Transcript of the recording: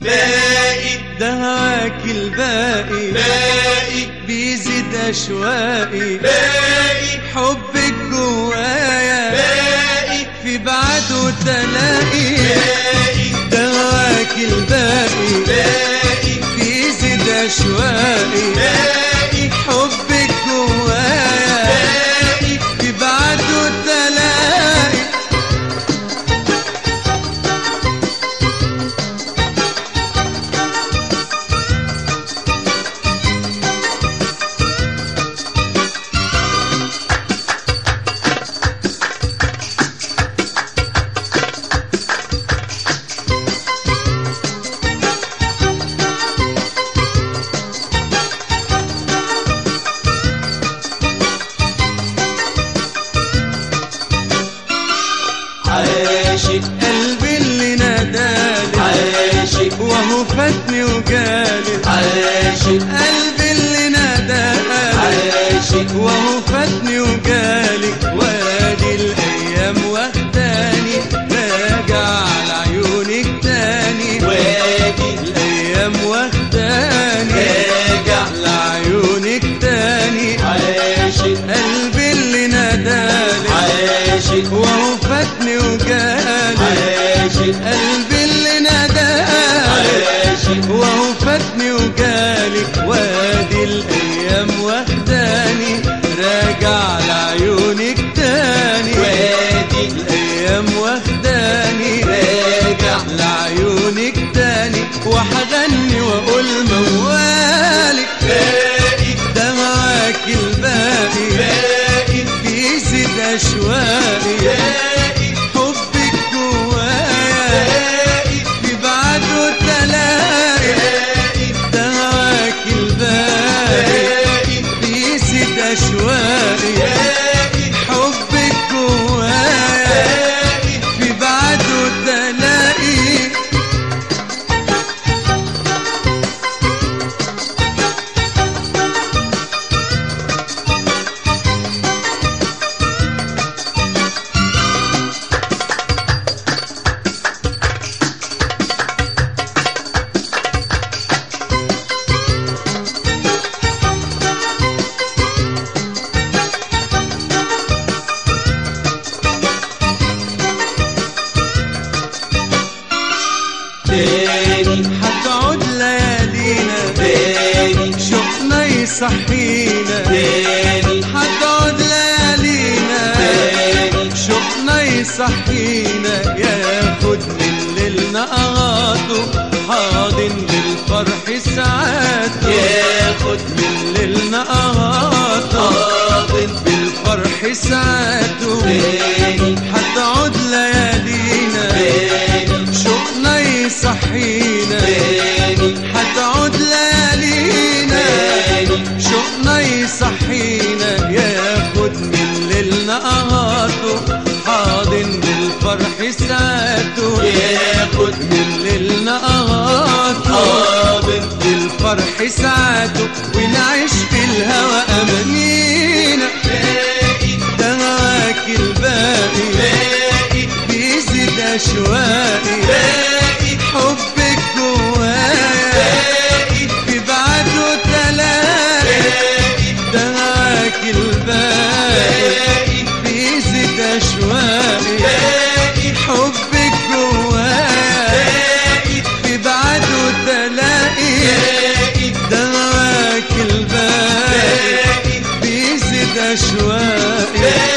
باقي دهاك الباقي باقي بيزيد أشواقي باقي حبك جوايا باقي في بعده تلاقي باقي دهاك الباقي باقي بيزيد أشواقي باقي حبك جوايا باقي في بعده تلاقي عاشق قلبي اللي نادالي عاشق وهو فاتني وجالي عاشق قلبي اللي نادالي عاشق وهو فاتني وجالي وادي الايام واخداني راجع على عيونك تاني وادي الايام واخداني راجع لعيونك تاني عاشق قلبي اللي نادالي عاشق وهو فاتني وجالي عاشق قلبي اللي نادالي عاشق وهو فاتني وجالي وادي الايام واخداني راجع لعيونك تاني وادي الايام واخداني راجع لعيونك تاني وحغني واقول موالك باقي ده معاك الباقي باقي بيزيد اشواقي باقي حبك جوايا باقي في بعده تلاقي باقي ده معاك الباقي باقي بيزيد اشواقي باقي حبك جوايا باقي في بعده تلاقي تاني هتعود ليالينا تاني شوقنا يصحينا تاني هتعود ليالينا تاني شوقنا يصحينا ياخد من ليلنا أغاطه حاضن بالفرح ساعاته ياخد من ليلنا أغاطه حاضن بالفرح ساعاته تاني هتعود ليالينا تاني شوقنا يصحينا تاني هتعود ليالينا تاني شوقنا يصحينا ياخد من ليلنا أهاته حاضن بالفرح ساعته ياخد من ليلنا أهاته حاضن بالفرح ساعته ونعيش في الهوى أمانينا باقي ده معاك الباقي باقي بيزيد أشواقي باقي حبك جوايا باقي في بعده تلاقي باقي ده معاك الباقي باقي بيزيد أشواقي باقي حبك جوايا باقي في بعده تلاقي باقي ده معاك الباقي باقي بيزيد أشواقي باقي